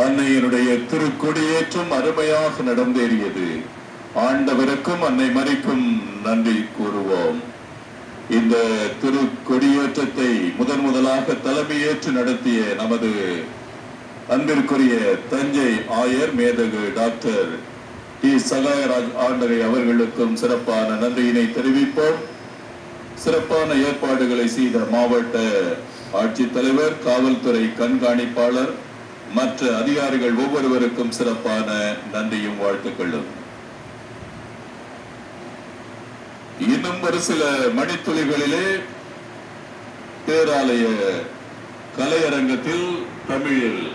அன்னையினுடைய திருக்கொடியேற்றம் அருமையாக நடந்தேறியது ஆண்டவருக்கும் அன்னை மறிக்கும் நன்றி கூறுவோம் இந்த திருக்கொடியேற்றத்தை முதன் முதலாக தலைமையேற்று நடத்திய நமது அன்பிற்குரிய தஞ்சை ஆயர் மேதகு டாக்டர் டி சகாயராஜ் ஆண்டகை அவர்களுக்கும் சிறப்பான நன்றியினை தெரிவிப்போம் சிறப்பான ஏற்பாடுகளை செய்த மாவட்ட ஆட்சித்தலைவர் காவல்துறை கண்காணிப்பாளர் மற்ற அதிகாரிகள் ஒவ்வொருவருக்கும் சிறப்பான நன்றியும் வாழ்த்துக்களும் இன்னும் ஒரு சில மணித்துளிகளிலே பேராலய கலையரங்கத்தில் தமிழில்